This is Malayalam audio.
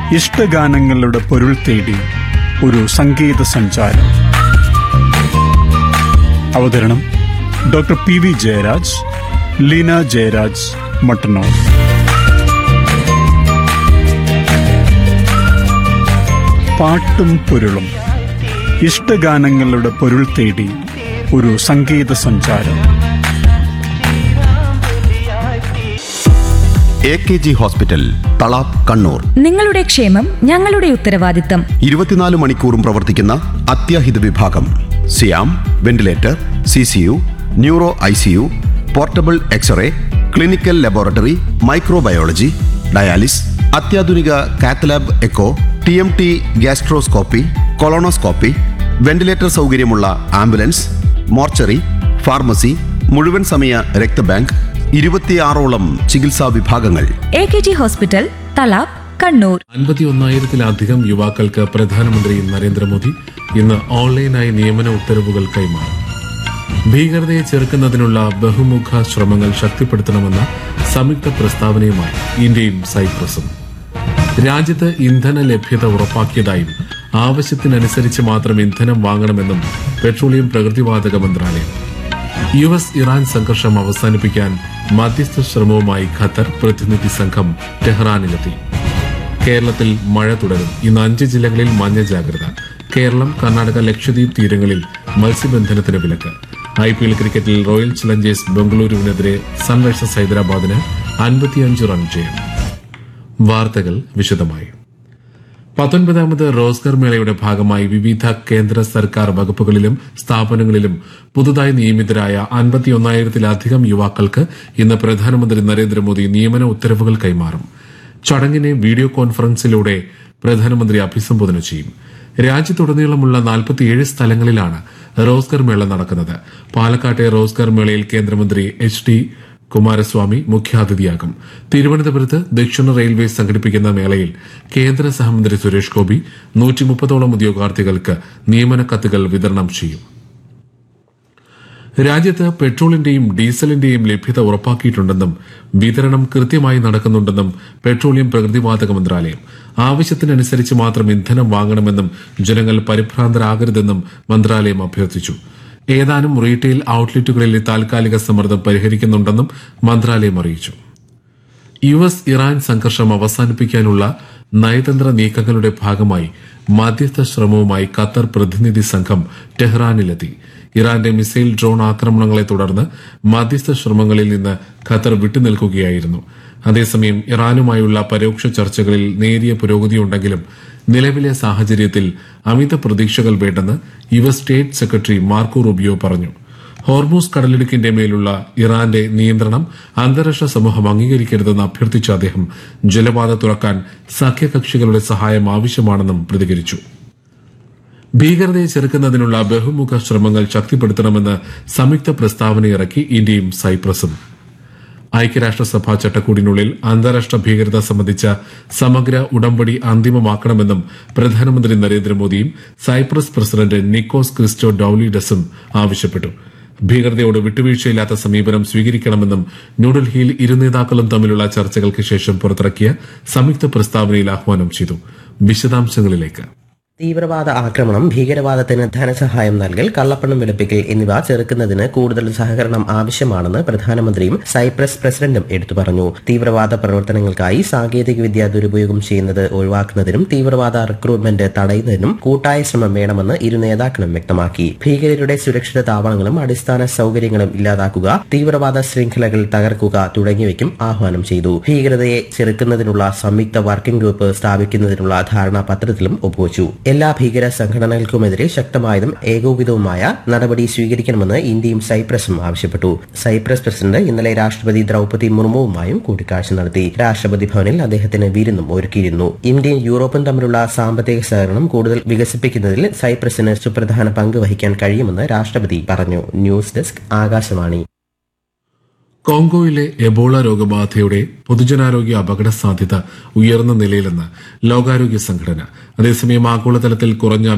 ഇഷ്ടഗാനങ്ങളുടെ പൊരുൾ തേടി ഒരു സംഗീത സഞ്ചാരം അവതരണം doctor P V Jayaraj Leena Jayaraj Mattannur പാട്ടും പൊരുളും ഇഷ്ടഗാനങ്ങളുടെ പൊരുൾ തേടി ഒരു സംഗീത സഞ്ചാരം A K G hospital Thalap Kannur നിങ്ങളുടെ ക്ഷേമം ഞങ്ങളുടെ ഉത്തരവാദിത്തം ഇരുപത്തിനാല് മണിക്കൂറും പ്രവർത്തിക്കുന്ന അത്യാഹിത വിഭാഗം സിയാം ventilator C C U neuro I C U portable X-ray clinical laboratory microbiology dialysis അത്യാധുനിക cath lab echo T M T gastroscopy colonoscopy ventilator സൗകര്യമുള്ള ആംബുലൻസ് മോർച്ചറി ഫാർമസി മുഴുവൻ സമയ രക്തബാങ്ക് ഇരുപത്തിയാറോളം ചികിത്സാ വിഭാഗങ്ങൾ A K G hospital Thalap Kannur അൻപത്തി ഒന്നായിരത്തിലധികം യുവാക്കൾക്ക് പ്രധാനമന്ത്രി നരേന്ദ്രമോദി ഇന്ന് ഓൺലൈനായി നിയമന ഉത്തരവുകൾ കൈമാറി ഭീകരതയെ ചെറുക്കുന്നതിനുള്ള ബഹുമുഖ ശ്രമങ്ങൾ ശക്തിപ്പെടുത്തണമെന്ന സംയുക്ത പ്രസ്താവനയുമായി ഇന്ത്യയും സൈപ്രസും രാജ്യത്ത് ഇന്ധന ലഭ്യത ഉറപ്പാക്കിയതായും ആവശ്യത്തിനനുസരിച്ച് മാത്രം ഇന്ധനം വാങ്ങണമെന്നും പെട്രോളിയം പ്രകൃതിവാതക മന്ത്രാലയം യു എസ് ഇറാൻ സംഘർഷം അവസാനിപ്പിക്കാൻ മധ്യസ്ഥ ശ്രമവുമായി ഖത്തർ പ്രതിനിധി സംഘം ടെഹ്റാനിലെത്തി കേരളത്തിൽ മഴ തുടരും ഇന്ന് അഞ്ച് ജില്ലകളിൽ മഞ്ഞ ജാഗ്രത കേരളം കർണാടക ലക്ഷദ്വീപ് തീരങ്ങളിൽ മത്സ്യബന്ധനത്തിന് വിലക്ക് ഐ പി എൽ ക്രിക്കറ്റിൽ റോയൽ ചലഞ്ചേഴ്സ് ബംഗളൂരുവിനെതിരെ സൺറൈസേഴ്സ് ഹൈദരാബാദിന് അൻപത്തിയഞ്ച് റൺ ജയം വാർത്തകൾ വിശദമായി പത്തൊൻപതാമത് റോസ്ഗർ മേളയുടെ ഭാഗമായി വിവിധ കേന്ദ്ര സർക്കാർ വകുപ്പുകളിലും സ്ഥാപനങ്ങളിലും പുതുതായി നിയമിതരായ അൻപത്തിയൊന്നായിരത്തിലധികം യുവാക്കൾക്ക് ഇന്ന് പ്രധാനമന്ത്രി നരേന്ദ്രമോദി നിയമന ഉത്തരവുകൾ കൈമാറും ചടങ്ങിനെ വീഡിയോ കോൺഫറൻസിലൂടെ പ്രധാനമന്ത്രി അഭിസംബോധന ചെയ്യും രാജ്യത്തുടനീളമുള്ള നാൽപ്പത്തിയേഴ് സ്ഥലങ്ങളിലാണ് റോസ്ഗർ മേള നടക്കുന്നത് പാലക്കാട്ടെ റോസ്ഗർ മേളയിൽ കേന്ദ്രമന്ത്രി എച്ച് ഡി കുമാരസ്വാമി മുഖ്യാതിഥിയാകും തിരുവനന്തപുരത്ത് ദക്ഷിണ റെയിൽവേ സംഘടിപ്പിക്കുന്ന മേളയിൽ കേന്ദ്ര സഹമന്ത്രി സുരേഷ് ഗോപി നൂറ്റി മുപ്പതോളം ഉദ്യോഗാർത്ഥികൾക്ക് നിയമന കത്തുകൾ വിതരണം ചെയ്യും രാജ്യത്ത് പെട്രോളിന്റെയും ഡീസലിന്റെയും ലഭ്യത ഉറപ്പാക്കിയിട്ടുണ്ടെന്നും വിതരണം കൃത്യമായി നടക്കുന്നുണ്ടെന്നും പെട്രോളിയം പ്രകൃതിവാതക മന്ത്രാലയം ആവശ്യത്തിനനുസരിച്ച് മാത്രം ഇന്ധനം വാങ്ങണമെന്നും ജനങ്ങൾ പരിഭ്രാന്തരാകരുതെന്നും മന്ത്രാലയം അഭ്യർത്ഥിച്ചു ഏതാനും റീറ്റെയിൽ ഔട്ട്ലെറ്റുകളിലെ താൽക്കാലിക സമ്മർദ്ദം പരിഹരിക്കുന്നുണ്ടെന്നും മന്ത്രാലയം അറിയിച്ചു യു എസ് ഇറാൻ സംഘർഷം അവസാനിപ്പിക്കാനുള്ള നയതന്ത്ര നീക്കങ്ങളുടെ ഭാഗമായി മധ്യസ്ഥ ശ്രമവുമായി ഖത്തർ പ്രതിനിധി സംഘം ടെഹ്റാനിലെത്തി ഇറാന്റെ മിസൈൽ ഡ്രോൺ ആക്രമണങ്ങളെ തുടർന്ന് മധ്യസ്ഥ ശ്രമങ്ങളിൽ നിന്ന് ഖത്തർ വിട്ടുനിൽക്കുകയായിരുന്നു അതേസമയം ഇറാനുമായുള്ള പരോക്ഷ ചർച്ചകളിൽ നേരിയ പുരോഗതിയുണ്ടെങ്കിലും നിലവിലെ സാഹചര്യത്തിൽ അമിത പ്രതീക്ഷകൾ വേണ്ടെന്ന് U S state secretary Marco Rubio പറഞ്ഞു ഹോർമൂസ് കടലിടുക്കിന്റെ മേലുള്ള ഇറാന്റെ നിയന്ത്രണം അന്താരാഷ്ട്ര സമൂഹം അംഗീകരിക്കരുതെന്ന് അഭ്യർത്ഥിച്ച അദ്ദേഹം ജലപാത തുറക്കാൻ സഖ്യകക്ഷികളുടെ സഹായം ആവശ്യമാണെന്നും പ്രതികരിച്ചു ഭീകരതയെ ചെറുക്കുന്നതിനുള്ള ബഹുമുഖ ശ്രമങ്ങൾ ശക്തിപ്പെടുത്തണമെന്ന് സംയുക്ത പ്രസ്താവനയിറക്കി ഇന്ത്യയും സൈപ്രസും ഐക്യരാഷ്ട്രസഭ ചട്ടക്കൂടിനുള്ളിൽ അന്താരാഷ്ട്ര ഭീകരത സംബന്ധിച്ച സമഗ്ര ഉടമ്പടി അന്തിമമാക്കണമെന്നും പ്രധാനമന്ത്രി നരേന്ദ്രമോദിയും സൈപ്രസ് പ്രസിഡന്റ് നിക്കോസ് ക്രിസ്റ്റോ ഡൌലിഡസും ആവശ്യപ്പെട്ടു ഭീകരതയോട് വിട്ടുവീഴ്ചയില്ലാത്ത സമീപനം സ്വീകരിക്കണമെന്നും ന്യൂഡൽഹിയിൽ ഇരു നേതാക്കളും തമ്മിലുള്ള ചർച്ചകൾക്ക് ശേഷം പുറത്തിറക്കിയ സംയുക്ത പ്രസ്താവനയിൽ ആഹ്വാനം ചെയ്തു വിശദാംശങ്ങളിലേക്ക് തീവ്രവാദ ആക്രമണം ഭീകരവാദത്തിന് ധനസഹായം നൽകൽ കള്ളപ്പണം വെളുപ്പിക്കൽ എന്നിവ ചെറുക്കുന്നതിന് കൂടുതൽ സഹകരണം ആവശ്യമാണെന്ന് പ്രധാനമന്ത്രിയും സൈപ്രസ് പ്രസിഡന്റും എടുത്തു പറഞ്ഞു തീവ്രവാദ പ്രവർത്തനങ്ങൾക്കായി സാങ്കേതികവിദ്യ ദുരുപയോഗം ചെയ്യുന്നത് ഒഴിവാക്കുന്നതിനും തീവ്രവാദ റിക്രൂട്ട്മെന്റ് തടയുന്നതിനും കൂട്ടായ ശ്രമം വേണമെന്ന് ഇരു നേതാക്കളും വ്യക്തമാക്കി ഭീകരരുടെ സുരക്ഷിത താവളങ്ങളും അടിസ്ഥാന സൗകര്യങ്ങളും ഇല്ലാതാക്കുക തീവ്രവാദ ശൃംഖലകൾ തകർക്കുക തുടങ്ങിയവയ്ക്കും ആഹ്വാനം ചെയ്തു ഭീകരതയെ ചെറുക്കുന്നതിനുള്ള സംയുക്ത വർക്കിംഗ് ഗ്രൂപ്പ് സ്ഥാപിക്കുന്നതിനുള്ള ധാരണാപത്രത്തിലും ഒപ്പുവച്ചു എല്ലാ ഭീകര സംഘടനകൾക്കുമെതിരെ ശക്തമായതും ഏകോപിതവുമായ നടപടി സ്വീകരിക്കണമെന്ന് ഇന്ത്യയും സൈപ്രസും ആവശ്യപ്പെട്ടു സൈപ്രസ് പ്രസിഡന്റ് ഇന്നലെ രാഷ്ട്രപതി ദ്രൗപതി മുർമുവുമായും കൂടിക്കാഴ്ച നടത്തി രാഷ്ട്രപതി ഭവനിൽ അദ്ദേഹത്തിന് വിരുന്നും ഒരുക്കിയിരുന്നു ഇന്ത്യയും യൂറോപ്പും തമ്മിലുള്ള സാമ്പത്തിക സഹകരണം കൂടുതൽ വികസിപ്പിക്കുന്നതിൽ സൈപ്രസിന് സുപ്രധാന പങ്ക് വഹിക്കാൻ കഴിയുമെന്ന് രാഷ്ട്രപതി പറഞ്ഞു ന്യൂസ് ഡെസ്ക് ആകാശവാണി കോങ്കോയിലെ എബോള രോഗബാധയുടെ പൊതുജനാരോഗ്യ അപകട സാധ്യത ഉയർന്ന നിലയിലെന്ന് ലോകാരോഗ്യ സംഘടന അതേസമയം ആഗോളതലത്തിൽ കുറഞ്ഞ